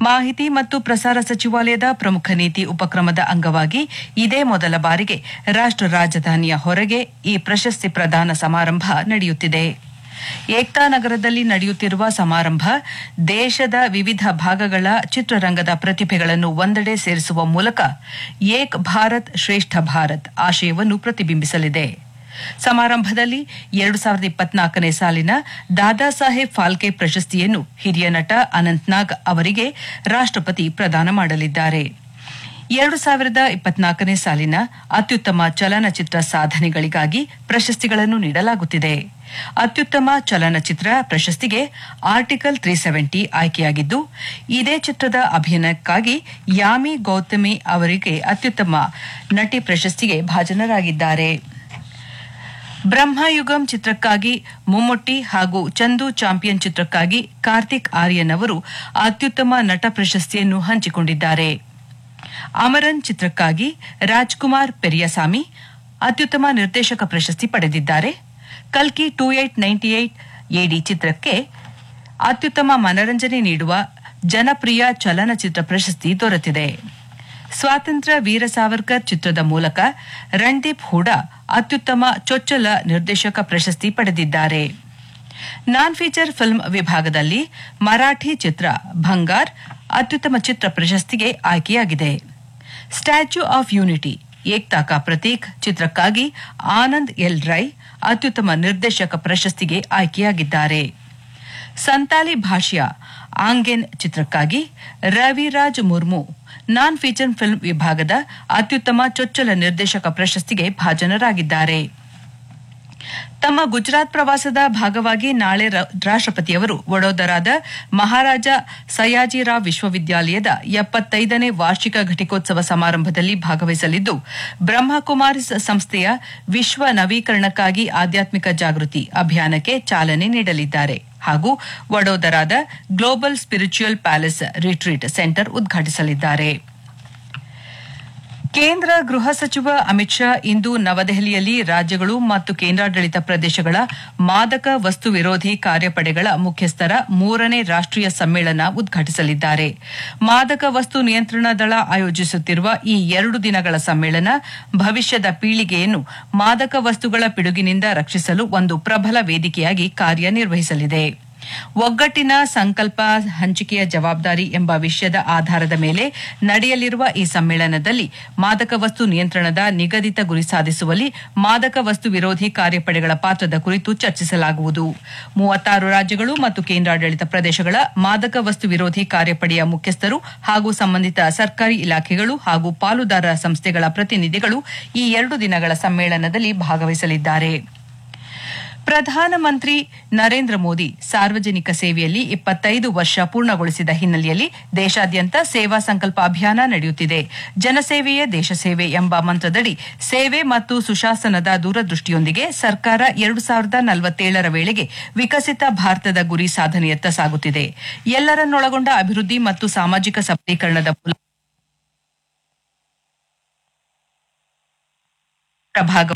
ಮಾಹಿತಿ ಮತ್ತು ಪ್ರಸಾರ ಸಚಿವಾಲಯದ ಪ್ರಮುಖ ನೀತಿ ಉಪಕ್ರಮದ ಅಂಗವಾಗಿ ಇದೇ ಮೊದಲ ಬಾರಿಗೆ ರಾಷ್ಟ್ರ ರಾಜಧಾನಿಯ ಹೊರಗೆ ಈ ಪ್ರಶಸ್ತಿ ಪ್ರದಾನ ಸಮಾರಂಭ ನಡೆಯುತ್ತಿದೆ ಏಕ್ತಾ ನಗರದಲ್ಲಿ ನಡೆಯುತ್ತಿರುವ ಸಮಾರಂಭ ದೇಶದ ವಿವಿಧ ಭಾಗಗಳ ಚಿತ್ರರಂಗದ ಪ್ರತಿಭೆಗಳನ್ನು ಒಂದೆಡೆ ಸೇರಿಸುವ ಮೂಲಕ ಏಕ್ ಭಾರತ್ ಶ್ರೇಷ್ಠ ಭಾರತ್ ಆಶಯವನ್ನು ಪ್ರತಿಬಿಂಬಿಸಲಿದೆ ಸಮಾರಂಭದಲ್ಲಿ ಎರಡು ಸಾವಿರದ ಇಪ್ಪತ್ನಾಲ್ಕನೇ ಸಾಲಿನ ದಾದಾ ಸಾಹೇಬ್ ಫಾಲ್ಕೆ ಪ್ರಶಸ್ತಿಯನ್ನು ಹಿರಿಯ ನಟ ಅನಂತ್ನಾಗ್ ಅವರಿಗೆ ರಾಷ್ಟ್ರಪತಿ ಪ್ರದಾನ ಮಾಡಲಿದ್ದಾರೆ ಎರಡು ಸಾವಿರದ ಇಪ್ಪತ್ನಾಲ್ಕನೇ ಸಾಲಿನ ಅತ್ಯುತ್ತಮ ಚಲನಚಿತ್ರ ಸಾಧನೆಗಳಿಗಾಗಿ ಪ್ರಶಸ್ತಿಗಳನ್ನು ನೀಡಲಾಗುತ್ತಿದೆ ಅತ್ಯುತ್ತಮ ಚಲನಚಿತ್ರ ಪ್ರಶಸ್ತಿಗೆ ಆರ್ಟಿಕಲ್ ತ್ರೀ ಸೆವೆಂಟಿ ಆಯ್ಕೆಯಾಗಿದ್ದು ಇದೇ ಚಿತ್ರದ ಅಭಿನಯಕ್ಕಾಗಿ ಯಾಮಿ ಗೌತಮಿ ಅವರಿಗೆ ಅತ್ಯುತ್ತಮ ನಟಿ ಪ್ರಶಸ್ತಿಗೆ ಭಾಜನರಾಗಿದ್ದಾರೆ ಬ್ರಹ್ಮಯುಗಂ ಚಿತ್ರಕ್ಕಾಗಿ ಮುಮ್ಮೊಟ್ಟಿ ಹಾಗೂ ಚಂದು ಚಾಂಪಿಯನ್ ಚಿತ್ರಕ್ಕಾಗಿ ಕಾರ್ತಿಕ್ ಆರ್ಯನ್ ಅವರು ಅತ್ಯುತ್ತಮ ನಟ ಪ್ರಶಸ್ತಿಯನ್ನು ಹಂಚಿಕೊಂಡಿದ್ದಾರೆ ಅಮರನ್ ಚಿತ್ರಕ್ಕಾಗಿ ರಾಜ್ಕುಮಾರ್ ಪೆರಿಯಸಾಮಿ ಅತ್ಯುತ್ತಮ ನಿರ್ದೇಶಕ ಪ್ರಶಸ್ತಿ ಪಡೆದಿದ್ದಾರೆ ಕಲ್ಕಿ ಟೂ ಏಟ್ ನೈಂಟಿ ಏಟ್ ಎಡಿ ಚಿತ್ರಕ್ಕೆ ಅತ್ಯುತ್ತಮ ಮನರಂಜನೆ ನೀಡುವ ಜನಪ್ರಿಯ ಚಲನಚಿತ್ರ ಪ್ರಶಸ್ತಿ ದೊರೆತಿದೆ ಸ್ವಾತಂತ್ರ್ಯ ವೀರ ಸಾವರ್ಕರ್ ಚಿತ್ರದ ಮೂಲಕ ರಣದೀಪ್ ಹೂಡಾ ಅತ್ಯುತ್ತಮ ಚೊಚ್ಚಲ ನಿರ್ದೇಶಕ ಪ್ರಶಸ್ತಿ ಪಡೆದಿದ್ದಾರೆ ನಾನ್ ಫೀಚರ್ ಫಿಲ್ಮ್ ವಿಭಾಗದಲ್ಲಿ ಮರಾಠಿ ಚಿತ್ರ ಭಂಗಾರ್ ಅತ್ಯುತ್ತಮ ಚಿತ್ರ ಪ್ರಶಸ್ತಿಗೆ ಆಯ್ಕೆಯಾಗಿದೆ ಸ್ಟ್ಯಾಚ್ಯೂ ಆಫ್ ಯೂನಿಟಿ ಏಕ್ತಾ ಕಾ ಪ್ರತೀಕ್ ಚಿತ್ರಕ್ಕಾಗಿ ಆನಂದ್ ಎಲ್ ರೈ ಅತ್ಯುತ್ತಮ ನಿರ್ದೇಶಕ ಪ್ರಶಸ್ತಿಗೆ ಆಯ್ಕೆಯಾಗಿದ್ದಾರೆ ಸಂತಾಲಿ ಭಾಷೆಯ ಆಂಗೆನ್ ಚಿತ್ರಕ್ಕಾಗಿ Raviraj Murmu non feature film ವಿಭಾಗದ ಅತ್ಯುತ್ತಮ ಚೊಚ್ಚಲ ನಿರ್ದೇಶಕ ಪ್ರಶಸ್ತಿಗೆ ಭಾಜನರಾಗಿದ್ದಾರೆ ತಮ್ಮ ಗುಜರಾತ್ ಪ್ರವಾಸದ ಭಾಗವಾಗಿ ನಾಳೆ ರ- ರಾಷ್ಟ್ರಪತಿಯವರು ವಡೋದರಾದ ಮಹಾರಾಜ ಸಯಾಜಿರಾವ್ ವಿಶ್ವವಿದ್ಯಾಲಯದ ಎಪ್ಪತ್ತೈದನೇ ವಾರ್ಷಿಕ ಘಟಿಕೋತ್ಸವ ಸಮಾರಂಭದಲ್ಲಿ ಭಾಗವಹಿಸಲಿದ್ದು ಬ್ರಹ್ಮಕುಮಾರಿಸ್ ಸಂಸ್ಥೆಯ ವಿಶ್ವ ನವೀಕರಣಕ್ಕಾಗಿ ಆಧ್ಯಾತ್ಮಿಕ ಜಾಗೃತಿ ಅಭಿಯಾನಕ್ಕೆ ಚಾಲನೆ ನೀಡಲಿದ್ದಾರೆ ಹಾಗೂ ವಡೋದರಾದ global spiritual palace retreat centre ಉದ್ಘಾಟಿಸಲಿದ್ದಾರೆ ಕೇಂದ್ರ ಗೃಹ ಸಚಿವ ಅಮಿತ್ ಶಾ ಇಂದು ನವದೆಹಲಿಯಲ್ಲಿ ರಾಜ್ಯಗಳು ಮತ್ತು ಕೇಂದ್ರಾಡಳಿತ ಪ್ರದೇಶಗಳ ಮಾದಕ ವಸ್ತು ವಿರೋಧಿ ಕಾರ್ಯಪಡೆಗಳ ಮುಖ್ಯಸ್ಥರ ಮೂರನೇ ರಾಷ್ಟೀಯ ಸಮ್ಮೇಳನ ಉದ್ಘಾಟಿಸಲಿದ್ದಾರೆ ಮಾದಕ ವಸ್ತು ನಿಯಂತ್ರಣ ದಳ ಆಯೋಜಿಸುತ್ತಿರುವ ಈ ಎರಡು ದಿನಗಳ ಸಮ್ಮೇಳನ ಭವಿಷ್ಯದ ಪೀಳಿಗೆಯನ್ನು ಮಾದಕ ವಸ್ತುಗಳ ಪಿಡುಗಿನಿಂದ ರಕ್ಷಿಸಲು ಒಂದು ಪ್ರಬಲ ವೇದಿಕೆಯಾಗಿ ಕಾರ್ಯನಿರ್ವಹಿಸಲಿದೆ ಒಗ್ಗಟ್ಟಿನ ಸಂಕಲ್ಪ ಹಂಚಿಕೆಯ ಜವಾಬ್ದಾರಿ ಎಂಬ ವಿಷಯದ ಆಧಾರದ ಮೇಲೆ ನಡೆಯಲಿರುವ ಈ ಸಮ್ಮೇಳನದಲ್ಲಿ ಮಾದಕ ವಸ್ತು ನಿಯಂತ್ರಣದ ನಿಗದಿತ ಗುರಿ ಸಾಧಿಸುವಲ್ಲಿ ಮಾದಕ ವಸ್ತು ವಿರೋಧಿ ಕಾರ್ಯಪಡೆಗಳ ಪಾತ್ರದ ಕುರಿತು ಚರ್ಚಿಸಲಾಗುವುದು ಮೂವತ್ತಾರು ರಾಜ್ಯಗಳು ಮತ್ತು ಕೇಂದ್ರಾಡಳಿತ ಪ್ರದೇಶಗಳ ಮಾದಕ ವಸ್ತು ವಿರೋಧಿ ಕಾರ್ಯಪಡೆಯ ಮುಖ್ಯಸ್ಥರು ಹಾಗೂ ಸಂಬಂಧಿತ ಸರ್ಕಾರಿ ಇಲಾಖೆಗಳು ಹಾಗೂ ಪಾಲುದಾರ ಸಂಸ್ಥೆಗಳ ಪ್ರತಿನಿಧಿಗಳು ಈ ಎರಡು ದಿನಗಳ ಸಮ್ಮೇಳನದಲ್ಲಿ ಭಾಗವಹಿಸಲಿದ್ದಾರೆ ಪ್ರಧಾನಮಂತ್ರಿ ನರೇಂದ್ರ ಮೋದಿ ಸಾರ್ವಜನಿಕ ಸೇವೆಯಲ್ಲಿ ಇಪ್ಪತ್ತೈದು ವರ್ಷ ಪೂರ್ಣಗೊಳಿಸಿದ ಹಿನ್ನೆಲೆಯಲ್ಲಿ ದೇಶಾದ್ಯಂತ ಸೇವಾ ಸಂಕಲ್ಪ ಅಭಿಯಾನ ನಡೆಯುತ್ತಿದೆ ಜನಸೇವೆಯೇ ದೇಶ ಸೇವೆ ಎಂಬ ಮಂತ್ರದಡಿ ಸೇವೆ ಮತ್ತು ಸುಶಾಸನದ ದೂರದೃಷ್ಟಿಯೊಂದಿಗೆ ಸರ್ಕಾರ ಎರಡು ಸಾವಿರದ ನಲವತ್ತೇಳರ ವೇಳೆಗೆ ವಿಕಸಿತ ಭಾರತದ ಗುರಿ ಸಾಧನೆಯತ್ತ ಸಾಗುತ್ತಿದೆ ಎಲ್ಲರನ್ನೊಳಗೊಂಡ ಅಭಿವೃದ್ಧಿ ಮತ್ತು ಸಾಮಾಜಿಕ ಸಬಲೀಕರಣದ ಮೂಲಕ ಪ್ರಭಾಗ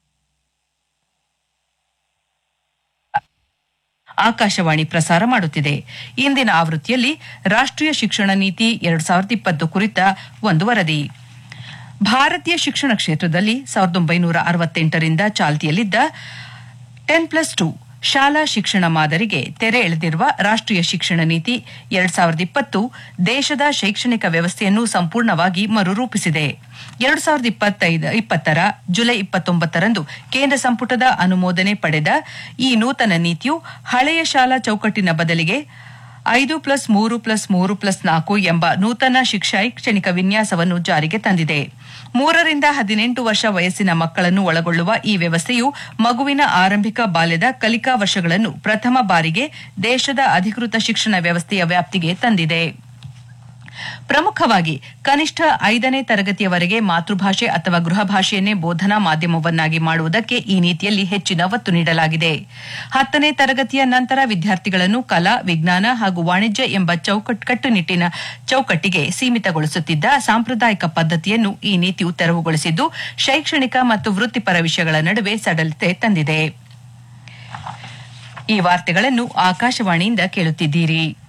ಆಕಾಶವಾಣಿ ಪ್ರಸಾರ ಮಾಡುತ್ತಿದೆ ಇಂದಿನ ಆವೃತ್ತಿಯಲ್ಲಿ ರಾಷ್ಟ್ರೀಯ ಶಿಕ್ಷಣ ನೀತಿ ಎರಡ್ ಸಾವಿರದ ಇಪ್ಪತ್ತು ಕುರಿತ ಒಂದು ವರದಿ ಭಾರತೀಯ ಶಿಕ್ಷಣ ಕ್ಷೇತ್ರದಲ್ಲಿ ಸಾವಿರದ ಒಂಬೈನೂರ ಅರವತ್ತೆಂಟರಿಂದ ಚಾಲ್ತಿಯಲ್ಲಿದ್ದ ಟೆನ್ ಪ್ಲಸ್ ಟು ಶಾಲಾ ಶಿಕ್ಷಣ ಮಾದರಿಗೆ ತೆರೆ ಎಳೆದಿರುವ ರಾಷ್ಟ್ರೀಯ ಶಿಕ್ಷಣ ನೀತಿ ಎರಡ್ ಸಾವಿರದ ಇಪ್ಪತ್ತು ದೇಶದ ಶೈಕ್ಷಣಿಕ ವ್ಯವಸ್ಥೆಯನ್ನು ಸಂಪೂರ್ಣವಾಗಿ ಮರುರೂಪಿಸಿದೆ ಎರಡು ಸಾವಿರದ ಇಪ್ಪತ್ತೈದು ಇಪ್ಪತ್ತರ ಜುಲೈ ಇಪ್ಪತ್ತೊಂಬತ್ತರಂದು ಕೇಂದ್ರ ಸಂಪುಟದ ಅನುಮೋದನೆ ಪಡೆದ ಈ ನೂತನ ನೀತಿಯು ಹಳೆಯ ಶಾಲಾ ಚೌಕಟ್ಟಿನ ಬದಲಿಗೆ ಐದು ಪ್ಲಸ್ ಮೂರು ಪ್ಲಸ್ ಮೂರು ಪ್ಲಸ್ ನಾಲ್ಕು ಎಂಬ ನೂತನ ಶೈಕ್ಷಣಿಕ ವಿನ್ಯಾಸವನ್ನು ಜಾರಿಗೆ ತಂದಿದೆ ಮೂರರಿಂದ ಹದಿನೆಂಟು ವರ್ಷ ವಯಸ್ಸಿನ ಮಕ್ಕಳನ್ನು ಒಳಗೊಳ್ಳುವ ಈ ವ್ಯವಸ್ಥೆಯು ಮಗುವಿನ ಆರಂಭಿಕ ಬಾಲ್ಯದ ಕಲಿಕಾ ವರ್ಷಗಳನ್ನು ಪ್ರಥಮ ಬಾರಿಗೆ ದೇಶದ ಅಧಿಕೃತ ಶಿಕ್ಷಣ ವ್ಯವಸ್ಥೆಯ ವ್ಯಾಪ್ತಿಗೆ ತಂದಿದೆ ಪ್ರಮುಖವಾಗಿ ಕನಿಷ್ಠ ಐದನೇ ತರಗತಿಯವರೆಗೆ ಮಾತೃಭಾಷೆ ಅಥವಾ ಗೃಹ ಭಾಷೆಯನ್ನೇ ಬೋಧನಾ ಮಾಧ್ಯಮವನ್ನಾಗಿ ಮಾಡುವುದಕ್ಕೆ ಈ ನೀತಿಯಲ್ಲಿ ಹೆಚ್ಚಿನ ಒತ್ತು ನೀಡಲಾಗಿದೆ ಹತ್ತನೇ ತರಗತಿಯ ನಂತರ ವಿದ್ಯಾರ್ಥಿಗಳನ್ನು ಕಲಾ ವಿಜ್ಞಾನ ಹಾಗೂ ವಾಣಿಜ್ಯ ಎಂಬ ಚೌಕಟ್ ಕಟ್ಟುನಿಟ್ಟಿನ ಚೌಕಟ್ಟಿಗೆ ಸೀಮಿತಗೊಳಿಸುತ್ತಿದ್ದ ಸಾಂಪ್ರದಾಯಿಕ ಪದ್ಧತಿಯನ್ನು ಈ ನೀತಿಯು ತೆರವುಗೊಳಿಸಿದ್ದು ಶೈಕ್ಷಣಿಕ ಮತ್ತು ವೃತ್ತಿಪರ ವಿಷಯಗಳ ನಡುವೆ ಸಡಲತೆ ತಂದಿದೆ ಈ ವಾರ್ತೆಗಳನ್ನು ಆಕಾಶವಾಣಿಯಿಂದ ಕೇಳುತ್ತಿದ್ದೀರಿ